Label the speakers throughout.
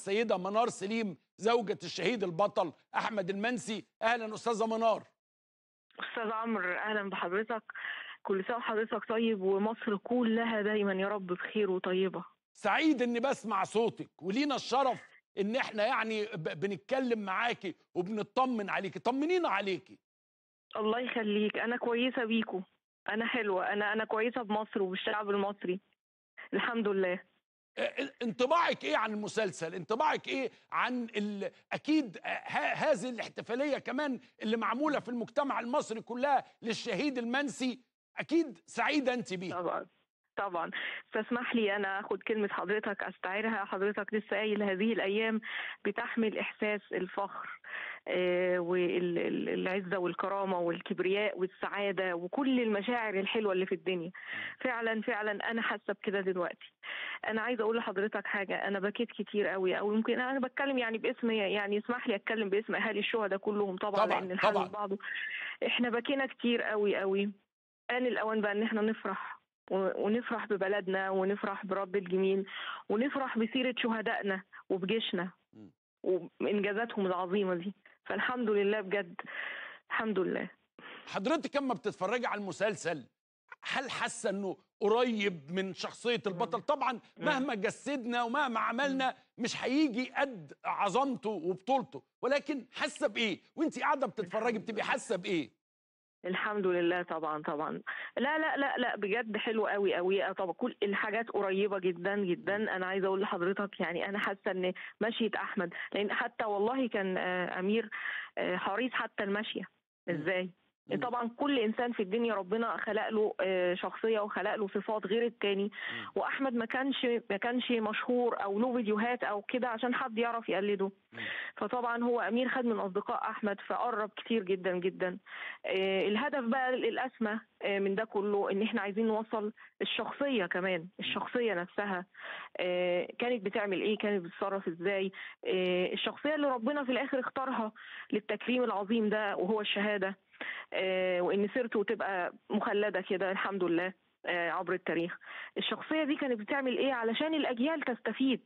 Speaker 1: السيده منار سليم زوجة الشهيد البطل احمد المنسي اهلا استاذه منار
Speaker 2: استاذ عمرو اهلا بحضرتك كل سنه وحضرتك طيب ومصر كلها دايما يا رب بخير وطيبه
Speaker 1: سعيد اني بسمع صوتك ولينا الشرف ان احنا يعني ب- بنتكلم معاكي وبنطمن عليكي طمنينا عليكي
Speaker 2: الله يخليك انا كويسه بيكو انا حلوه انا انا كويسه بمصر وبالشعب المصري الحمد لله
Speaker 1: اه، انطباعك ايه عن المسلسل انطباعك ايه عن ال... اكيد اه، ه- هذه الاحتفاليه كمان اللي معموله في المجتمع المصري كلها للشهيد المنسي اكيد سعيده انت بيها
Speaker 2: طبعا طبعا تسمح لي انا اخد كلمه حضرتك استعيرها حضرتك لسه قايل هذه الايام بتحمل احساس الفخر آه، والعزه والكرامه والكبرياء والسعاده وكل المشاعر الحلوه اللي في الدنيا فعلا فعلا انا حاسه بكده دلوقتي انا عايزه اقول لحضرتك حاجه انا بكيت كتير قوي او يمكن انا بتكلم يعني باسم يعني اسمح لي اتكلم باسم اهالي الشهداء كلهم طبعا,
Speaker 1: طبعاً،
Speaker 2: لان الحال
Speaker 1: طبعاً.
Speaker 2: بعضه احنا بكينا كتير قوي قوي آن الأوان بقى إن إحنا نفرح و- ونفرح ببلدنا ونفرح برب الجميل ونفرح بسيرة شهدائنا وبجيشنا
Speaker 1: مم.
Speaker 2: وإنجازاتهم العظيمة دي فالحمد لله بجد الحمد لله
Speaker 1: حضرتك لما بتتفرجي على المسلسل هل حاسه انه قريب من شخصيه البطل طبعا مهما جسدنا ومهما عملنا مش هيجي قد عظمته وبطولته ولكن حاسه بايه وانت قاعده بتتفرجي بتبقي حاسه بايه
Speaker 2: الحمد لله طبعا طبعا لا لا لا لا بجد حلو قوي قوي طبعا كل الحاجات قريبه جدا جدا انا عايزه اقول لحضرتك يعني انا حاسه ان مشيه احمد لان حتى والله كان آه، امير آه، حريص حتى المشيه ازاي
Speaker 1: مم.
Speaker 2: طبعا كل انسان في الدنيا ربنا خلق له آه، شخصيه وخلق له صفات غير التاني واحمد ما كانش ما كانش مشهور او له فيديوهات او كده عشان حد يعرف يقلده فطبعا هو امير خد من اصدقاء احمد فقرب كتير جدا جدا آه، الهدف بقى الاسمى آه، من ده كله ان احنا عايزين نوصل الشخصيه كمان الشخصيه نفسها آه، كانت بتعمل ايه كانت بتتصرف ازاي آه، الشخصيه اللي ربنا في الاخر اختارها للتكريم العظيم ده وهو الشهاده آه، وان سيرته تبقى مخلده كده الحمد لله آه، عبر التاريخ الشخصيه دي كانت بتعمل ايه علشان الاجيال تستفيد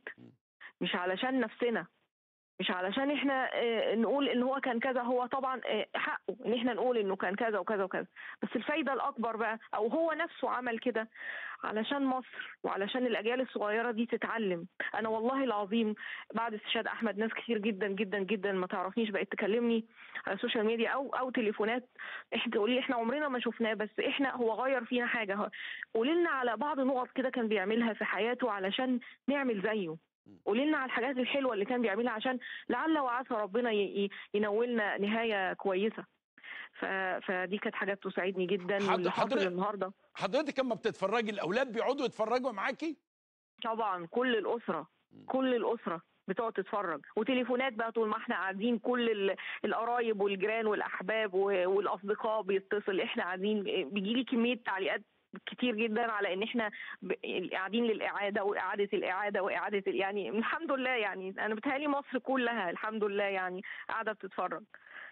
Speaker 2: مش علشان نفسنا مش علشان احنا آه، نقول ان هو كان كذا هو طبعا آه، حقه ان احنا نقول انه كان كذا وكذا وكذا بس الفايده الاكبر بقى او هو نفسه عمل كده علشان مصر وعلشان الاجيال الصغيره دي تتعلم انا والله العظيم بعد استشهاد احمد ناس كتير جدا جدا جدا ما تعرفنيش بقت تكلمني على السوشيال ميديا او او تليفونات احنا تقولي احنا عمرنا ما شفناه بس احنا هو غير فينا حاجه هو- قولي لنا على بعض نقط كده كان بيعملها في حياته علشان نعمل زيه قولي لنا على الحاجات الحلوه اللي كان بيعملها عشان لعل وعسى ربنا ي- ي- ينولنا نهايه كويسه ف... فدي كانت حاجات تسعدني جدا
Speaker 1: حض-
Speaker 2: واللي حاصل
Speaker 1: حضرتك-
Speaker 2: النهارده
Speaker 1: حضرتك لما بتتفرجي الاولاد بيقعدوا يتفرجوا معاكي
Speaker 2: طبعا كل الاسره كل الاسره بتقعد تتفرج وتليفونات بقى طول ما احنا قاعدين كل ال- القرايب والجيران والاحباب و- والاصدقاء بيتصل احنا قاعدين بيجيلي كميه تعليقات كتير جدا على ان احنا ب- قاعدين للاعاده واعاده الاعاده واعاده ال- يعني الحمد لله يعني انا بتهيألي مصر كلها الحمد لله يعني قاعده بتتفرج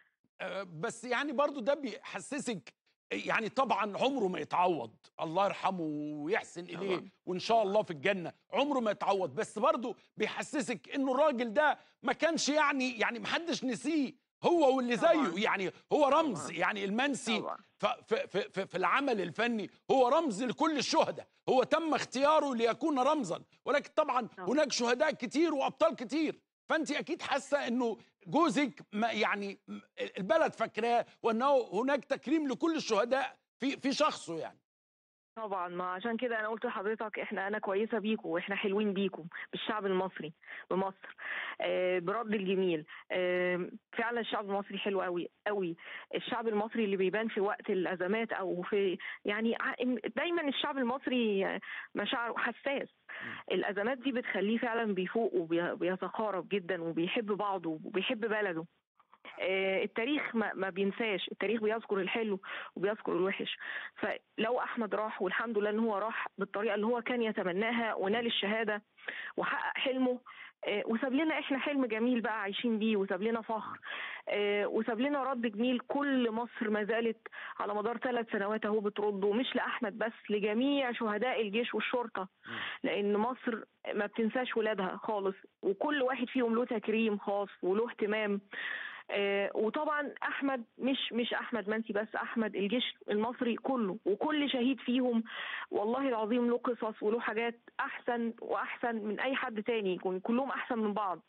Speaker 1: آه، بس يعني برضو ده بيحسسك يعني طبعا عمره ما يتعوض الله يرحمه ويحسن اليه
Speaker 2: طبعاً.
Speaker 1: وان شاء الله في الجنه عمره ما يتعوض بس برضو بيحسسك انه الراجل ده ما كانش يعني يعني محدش نسيه هو واللي
Speaker 2: طبعاً.
Speaker 1: زيه يعني هو رمز
Speaker 2: طبعاً.
Speaker 1: يعني المنسي
Speaker 2: طبعا
Speaker 1: ف- في, في, في, في العمل الفني هو رمز لكل الشهداء هو تم اختياره ليكون رمزا ولكن طبعا
Speaker 2: طبعاً.
Speaker 1: هناك شهداء كتير وابطال كتير فانت اكيد حاسه انه جوزك ما يعني م- البلد فاكراه وانه هناك تكريم لكل الشهداء في في شخصه يعني
Speaker 2: طبعا ما عشان كده انا قلت لحضرتك احنا انا كويسه بيكم واحنا حلوين بيكم بالشعب المصري بمصر آه برد الجميل آه فعلا الشعب المصري حلو قوي قوي الشعب المصري اللي بيبان في وقت الازمات او في يعني ع- دايما الشعب المصري آه، مشاعره حساس الازمات دي بتخليه فعلا بيفوق وبيتقارب جدا وبيحب بعضه وبيحب بلده آه، التاريخ ما ما بينساش التاريخ بيذكر الحلو وبيذكر الوحش فلو احمد راح والحمد لله ان هو راح بالطريقه اللي هو كان يتمناها ونال الشهاده وحقق حلمه آه، وساب لنا احنا حلم جميل بقى عايشين بيه وساب لنا فخر آه، وساب لنا رد جميل كل مصر ما زالت على مدار ثلاث سنوات اهو بترده مش لاحمد بس لجميع شهداء الجيش والشرطه لان مصر ما بتنساش ولادها خالص وكل واحد فيهم له تكريم خاص وله اهتمام آه، وطبعا احمد مش مش احمد منسي بس احمد الجيش المصري كله وكل شهيد فيهم والله العظيم له قصص وله حاجات احسن واحسن من اي حد تاني يكون كلهم احسن من بعض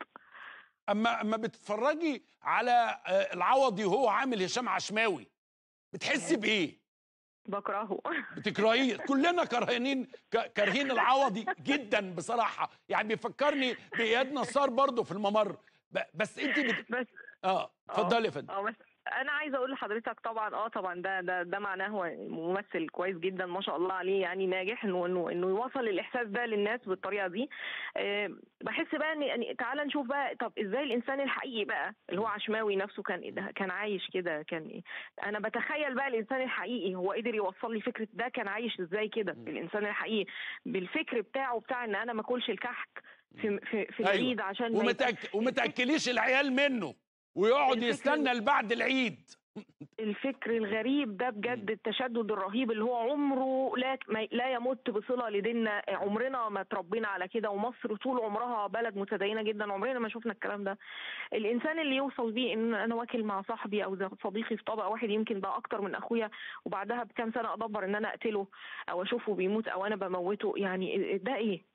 Speaker 1: اما اما بتتفرجي على آه، العوضي وهو عامل هشام عشماوي بتحسي بايه
Speaker 2: بكرهه
Speaker 1: بتكرهيه كلنا كرهانين ك- كارهين العوضي جدا بصراحه يعني بيفكرني باياد نصار برضه في الممر ب- بس انت بت...
Speaker 2: بس
Speaker 1: اه اتفضلي يا فندم
Speaker 2: اه بس انا عايزه اقول لحضرتك طبعا اه طبعا ده ده ده معناه هو ممثل كويس جدا ما شاء الله عليه يعني ناجح انه انه انه يوصل الاحساس ده للناس بالطريقه دي آه بحس بقى ان يعني تعال نشوف بقى طب ازاي الانسان الحقيقي بقى اللي هو عشماوي نفسه كان إيه ده كان عايش كده كان إيه انا بتخيل بقى الانسان الحقيقي هو قدر يوصل لي فكره ده كان عايش ازاي كده الانسان الحقيقي بالفكر بتاعه بتاع ان انا ما اكلش الكحك في في, في
Speaker 1: أيوة.
Speaker 2: العيد عشان ما يبقاش-
Speaker 1: ومتأك... ومتاكليش العيال منه ويقعد
Speaker 2: الفكرة-
Speaker 1: يستنى لبعد العيد
Speaker 2: الفكر الغريب ده بجد التشدد الرهيب اللي هو عمره لا ما- لا يمت بصله لديننا عمرنا ما تربينا على كده ومصر طول عمرها بلد متدينه جدا عمرنا ما شفنا الكلام ده الانسان اللي يوصل بيه ان انا واكل مع صاحبي او زي صديقي في طبق واحد يمكن بقى اكتر من اخويا وبعدها بكام سنه ادبر ان انا اقتله او اشوفه بيموت او انا بموته يعني ده ايه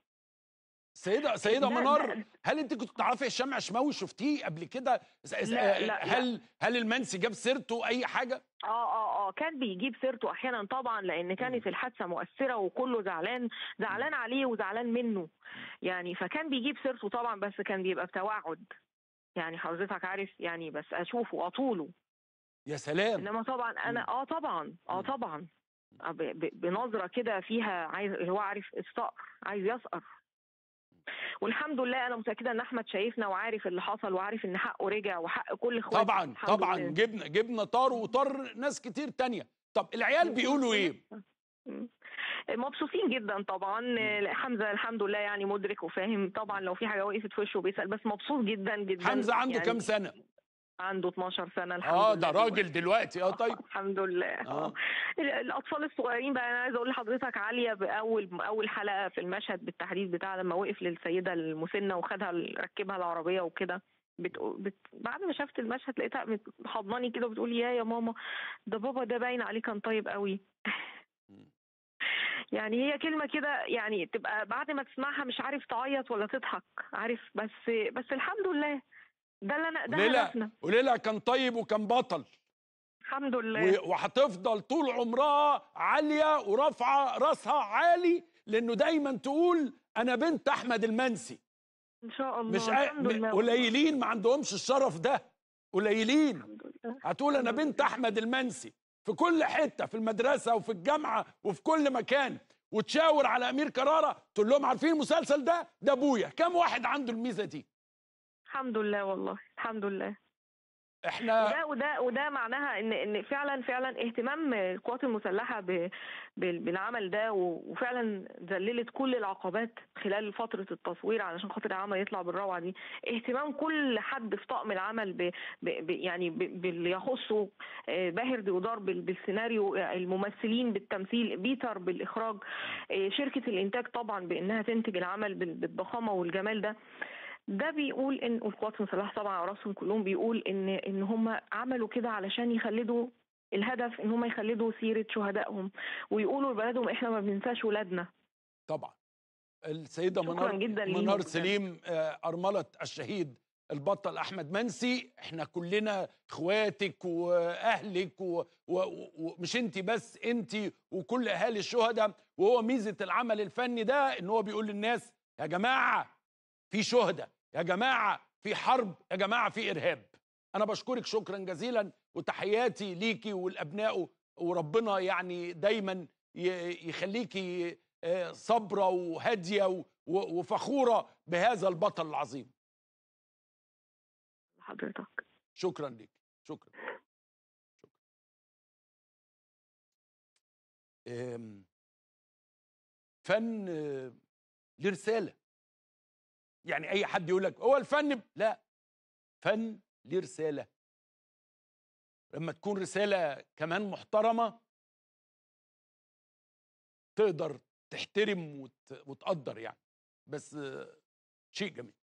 Speaker 1: سيدة سيدة
Speaker 2: ده-
Speaker 1: منار
Speaker 2: ده-
Speaker 1: هل انت كنت تعرفي هشام عشماوي شفتيه قبل كده س- س-
Speaker 2: لا،
Speaker 1: آه،
Speaker 2: لا، لا.
Speaker 1: هل هل المنسي جاب سيرته اي حاجه
Speaker 2: اه اه اه كان بيجيب سيرته احيانا طبعا لان كانت الحادثه مؤثره وكله زعلان زعلان عليه وزعلان منه يعني فكان بيجيب سيرته طبعا بس كان بيبقى بتوعد يعني حضرتك عارف يعني بس اشوفه اطوله
Speaker 1: يا سلام
Speaker 2: انما طبعا انا اه طبعا اه
Speaker 1: مم.
Speaker 2: طبعا آه، ب- ب- بنظره كده فيها عايز اللي هو عارف الصقر عايز يسقر والحمد لله انا متاكده ان احمد شايفنا وعارف اللي حصل وعارف ان حقه رجع وحق كل اخواته
Speaker 1: طبعا
Speaker 2: الحمد
Speaker 1: طبعا
Speaker 2: لله.
Speaker 1: جبنا جبنا طار وطار ناس كتير تانية طب العيال بيقولوا ايه
Speaker 2: مم. مبسوطين جدا طبعا حمزه الحمد لله يعني مدرك وفاهم طبعا لو في حاجه وقفت في وشه بيسال بس مبسوط جدا جدا
Speaker 1: حمزه عنده
Speaker 2: يعني
Speaker 1: كام سنه
Speaker 2: عنده 12 سنه الحمد
Speaker 1: اه
Speaker 2: لله
Speaker 1: ده راجل دلوقتي اه طيب
Speaker 2: الحمد لله
Speaker 1: آه.
Speaker 2: اه ال- الاطفال الصغيرين بقى انا عايزه اقول لحضرتك عاليه باول اول حلقه في المشهد بالتحديد بتاع لما وقف للسيده المسنه وخدها ركبها العربيه وكده بتقول بت... بعد ما شفت المشهد لقيتها بت- حضناني كده وبتقول يا يا ماما ده بابا ده باين عليه كان طيب قوي يعني هي كلمة كده يعني تبقى بعد ما تسمعها مش عارف تعيط ولا تضحك عارف بس بس الحمد لله ده اللي انا ده
Speaker 1: وليلى
Speaker 2: هدفنا
Speaker 1: وليلى كان طيب وكان بطل
Speaker 2: الحمد لله
Speaker 1: و- وهتفضل طول عمرها عاليه ورافعه راسها عالي لانه دايما تقول انا بنت احمد المنسي
Speaker 2: ان شاء الله
Speaker 1: مش أي-
Speaker 2: الحمد
Speaker 1: م-
Speaker 2: لله
Speaker 1: قليلين ما عندهمش الشرف ده قليلين
Speaker 2: الحمد لله
Speaker 1: هتقول انا بنت احمد المنسي في كل حته في المدرسه وفي الجامعه وفي كل مكان وتشاور على امير كراره تقول لهم عارفين المسلسل ده ده ابويا كم واحد عنده الميزه دي
Speaker 2: الحمد لله والله الحمد لله
Speaker 1: احنا
Speaker 2: وده وده وده معناها ان ان فعلا فعلا اهتمام القوات المسلحه ب- بال- بالعمل ده و- وفعلا ذللت كل العقبات خلال فتره التصوير علشان خاطر العمل يطلع بالروعه دي اهتمام كل حد في طاقم العمل ب ب ب يعني ب- باللي يخصه آه، باهر ديودار بال- بالسيناريو آه، الممثلين بالتمثيل بيتر بالاخراج آه، شركه الانتاج طبعا بانها تنتج العمل بال- بالضخامه والجمال ده ده بيقول ان القوات المسلحه طبعا على راسهم كلهم بيقول ان ان هم عملوا كده علشان يخلدوا الهدف ان هم يخلدوا سيره شهدائهم ويقولوا لبلدهم احنا ما بننساش ولادنا
Speaker 1: طبعا السيده
Speaker 2: شكراً
Speaker 1: منار
Speaker 2: جداً ليهم
Speaker 1: منار
Speaker 2: بجد.
Speaker 1: سليم آه، ارمله الشهيد البطل احمد منسي احنا كلنا اخواتك واهلك و- و- ومش انت بس انت وكل اهالي الشهداء وهو ميزه العمل الفني ده ان هو بيقول للناس يا جماعه في شهداء يا جماعه في حرب يا جماعه في ارهاب انا بشكرك شكرا جزيلا وتحياتي ليكي والابناء وربنا يعني دايما ي- يخليكي آه، صبرة وهادية و- و- وفخورة بهذا البطل العظيم
Speaker 2: حضرتك
Speaker 1: شكرا لك شكرا شكرا آم، فن آه، ليه رسالة يعني أي حد يقول لك هو الفن ب- لا فن ليه رسالة لما تكون رساله كمان محترمه تقدر تحترم وت... وتقدر يعني بس آه، شيء جميل